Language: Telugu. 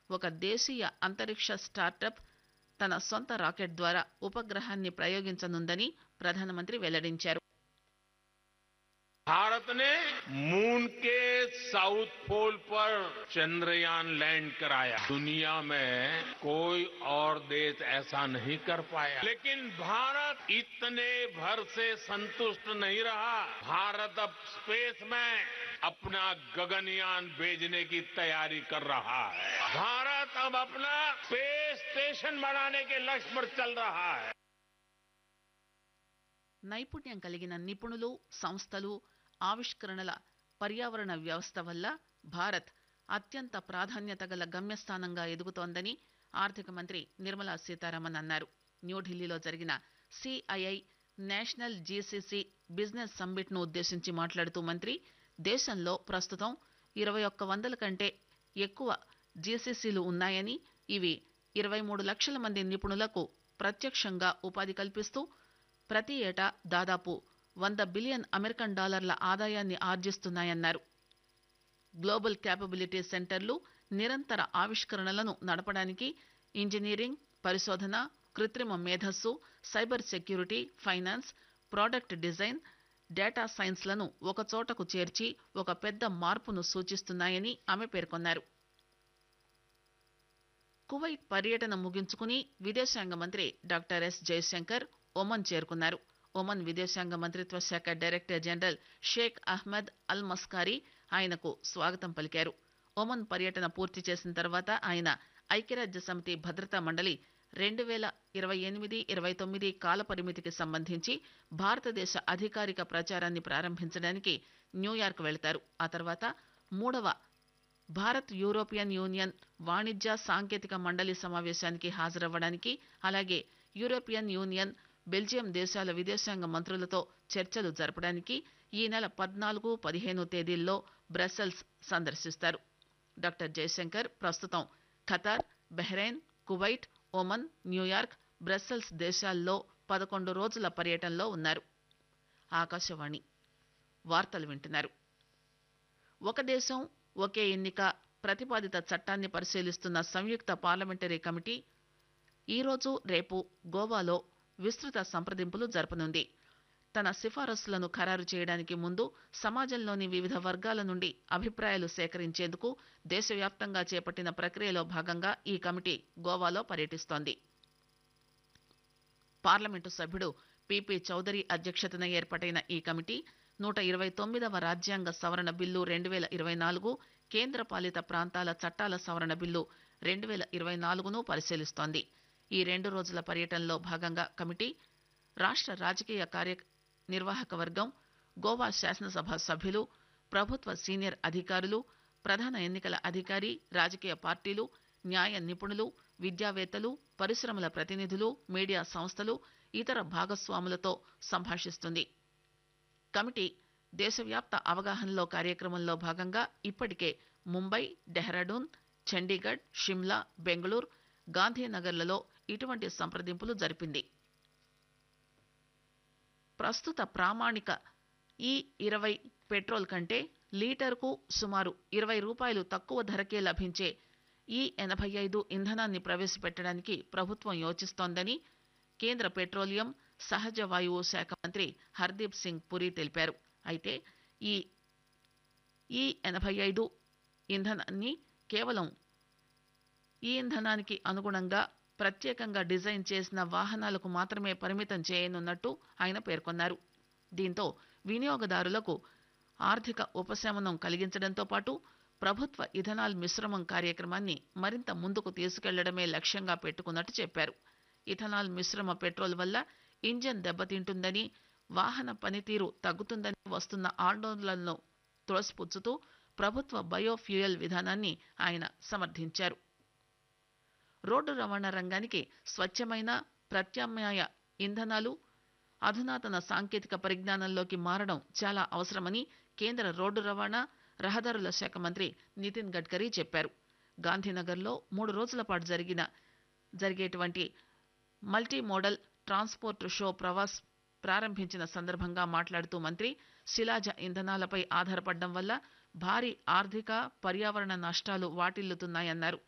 ఒక దేశీయ అంతరిక్ష స్టార్టప్ తన సొంత రాకెట్ ద్వారా ఉపగ్రహాన్ని ప్రయోగించనుందని ప్రధానమంత్రి వెల్లడించారు भारत ने मून के साउथ पोल पर चंद्रयान लैंड कराया दुनिया में कोई और देश ऐसा नहीं कर पाया लेकिन भारत इतने भर से संतुष्ट नहीं रहा भारत अब स्पेस में अपना गगनयान भेजने की तैयारी कर रहा है भारत अब अपना स्पेस स्टेशन बनाने के लक्ष्य पर चल रहा है నైపుణ్యం కలిగిన నిపుణులు సంస్థలు ఆవిష్కరణల పర్యావరణ వ్యవస్థ వల్ల భారత్ అత్యంత ప్రాధాన్యత గల గమ్యస్థానంగా ఎదుగుతోందని ఆర్థిక మంత్రి నిర్మలా సీతారామన్ అన్నారు న్యూఢిల్లీలో జరిగిన CII national GCC business summit ను ఉద్దేశించి మాట్లాడుతూ మంత్రి దేశంలో ప్రస్తుతం ఇరవై ఒక్క వందల కంటే ఎక్కువ జీసీసీలు ఉన్నాయని ఇవి ఇరవై మూడు లక్షల మంది నిపుణులకు ప్రత్యక్షంగా ఉపాధి కల్పిస్తూ ప్రతి ఏటా దాదాపు వంద బిలియన్ అమెరికన్ డాలర్ల ఆదాయాన్ని ఆర్జిస్తున్నాయన్నారు గ్లోబల్ క్యాపబిలిటీ సెంటర్లు నిరంతర ఆవిష్కరణలను నడపడానికి ఇంజనీరింగ్ పరిశోధన కృత్రిమ మేధస్సు cyber security finance product design data సైన్స్లను ఒకచోటకు చేర్చి ఒక పెద్ద మార్పును సూచిస్తున్నాయని ఆమె పేర్కొన్నారు కువైట్ పర్యటన ముగించుకుని విదేశాంగ మంత్రి డాక్టర్ ఎస్ జయశంకర్ ఒమన్ చేరుకున్నారు ఒమన్ విదేశాంగ మంత్రిత్వ శాఖ director general Sheikh Ahmed Al Maskari ఆయనకు స్వాగతం పలికారు ఒమన్ పర్యటన పూర్తి చేసిన తర్వాత ఆయన ఐక్యరాజ్య సమితి భద్రతా మండలి రెండు వేల ఇరవై ఎనిమిది ఇరవై తొమ్మిది కాల పరిమితికి సంబంధించి భారతదేశ అధికారిక ప్రచారాన్ని ప్రారంభించడానికి న్యూయార్క్ వెళతారు ఆ తర్వాత మూడవ భారత్ యూరోపియన్ యూనియన్ వాణిజ్య సాంకేతిక మండలి సమావేశానికి హాజరవ్వడానికి అలాగే యూరోపియన్ యూనియన్ బెల్జియం దేశాల విదేశాంగ మంత్రులతో చర్చలు జరపడానికి ఈ నెల పద్నాలుగు పదిహేను తేదీల్లో బ్రసెల్స్ సందర్శిస్తారు డాక్టర్ జయశంకర్ ప్రస్తుతం Qatar Bahrain Kuwait Oman New York Brussels దేశాల్లో పదకొండు రోజుల పర్యటనలో ఉన్నారు ఆకాశవాణి వార్తలు వింటున్నారు ఒక దేశం ఒకే ఎన్నిక ప్రతిపాదిత చట్టాన్ని పరిశీలిస్తున్న సంయుక్త పార్లమెంటరీ కమిటీ ఈరోజు రేపు గోవాలో విస్తృత సంప్రదింపులు జరపనుంది తన సిఫారసులను ఖరారు చేయడానికి ముందు సమాజంలోని వివిధ వర్గాల నుండి అభిప్రాయాలు సేకరించేందుకు దేశవ్యాప్తంగా చేపట్టిన ప్రక్రియలో భాగంగా ఈ కమిటీ గోవాలో పర్యటిస్తోంది పార్లమెంటు సభ్యుడు పిపి చౌదరి అధ్యక్షతన ఏర్పాటైన ఈ కమిటీ నూట ఇరవై తొమ్మిదవ రాజ్యాంగ సవరణ బిల్లు రెండు వేల ఇరవై నాలుగు కేంద్ర పాలిత ప్రాంతాల చట్టాల సవరణ బిల్లు రెండు వేల ఇరవై నాలుగును పరిశీలిస్తోంది ఈ రెండు రోజుల పర్యటనలో భాగంగా కమిటీ రాష్ట్ర రాజకీయ కార్య నిర్వాహక వర్గం గోవా శాసనసభ సభ్యులు ప్రభుత్వ సీనియర్ అధికారులు ప్రధాన ఎన్నికల అధికారి రాజకీయ పార్టీలు న్యాయ నిపుణులు విద్యావేత్తలు పరిశ్రమల ప్రతినిధులు మీడియా సంస్థలు ఇతర భాగస్వాములతో సంభాషిస్తుంది కమిటీ దేశవ్యాప్త అవగాహనలో కార్యక్రమంలో భాగంగా ఇప్పటికే ముంబై డెహ్రాడూన్ చండీగఢ్ షిమ్లా బెంగళూరు గాంధీనగర్లలో ఇటువంటి సంప్రదింపులు జరిపింది ప్రస్తుత ప్రామాణిక ఈ ఇరవై పెట్రోల్ కంటే లీటర్కు సుమారు ఇరవై రూపాయలు తక్కువ ధరకే లభించే ఈ ఎనభై ఐదు ఇంధనాన్ని ప్రవేశపెట్టడానికి ప్రభుత్వం యోచిస్తోందని కేంద్ర పెట్రోలియం సహజ వాయువు శాఖ మంత్రి హర్దీప్ సింగ్ పురి తెలిపారు అయితే ఈ ఈ ఎనభై ఐదు ఇంధనాన్ని కేవలం ఈ ఇంధనానికి అనుగుణంగా ప్రత్యేకంగా డిజైన్ చేసిన వాహనాలకు మాత్రమే పరిమితం చేయనున్నట్టు ఆయన పేర్కొన్నారు దీంతో వినియోగదారులకు ఆర్థిక ఉపశమనం కలిగించడంతో పాటు ప్రభుత్వ ఇథనాల్ మిశ్రమం కార్యక్రమాన్ని మరింత ముందుకు తీసుకెళ్లడమే లక్ష్యంగా పెట్టుకున్నట్టు చెప్పారు ఇథనాల్ మిశ్రమ పెట్రోల్ వల్ల ఇంజన్ దెబ్బతింటుందని వాహన పనితీరు తగ్గుతుందని వస్తున్న ఆందోళనలను త్రోసిపుచ్చుతూ ప్రభుత్వ బయోఫ్యూయల్ విధానాన్ని ఆయన సమర్థించారు రోడ్డు రవాణా రంగానికి స్వచ్ఛమైన ప్రత్యామ్నాయ ఇంధనాలు అధునాతన సాంకేతిక పరిజ్ఞానంలోకి మారడం చాలా అవసరమని కేంద్ర రోడ్డు రవాణా రహదారుల శాఖ మంత్రి నితిన్ గడ్కరీ చెప్పారు గాంధీనగర్లో మూడు రోజుల పాటు జరిగిన జరిగేటువంటి multi modal transport show Pravas ప్రారంభించిన సందర్భంగా మాట్లాడుతూ మంత్రి శిలాజ ఇంధనాలపై ఆధారపడడం వల్ల భారీ ఆర్థిక పర్యావరణ నష్టాలు వాటిల్లుతున్నాయన్నారు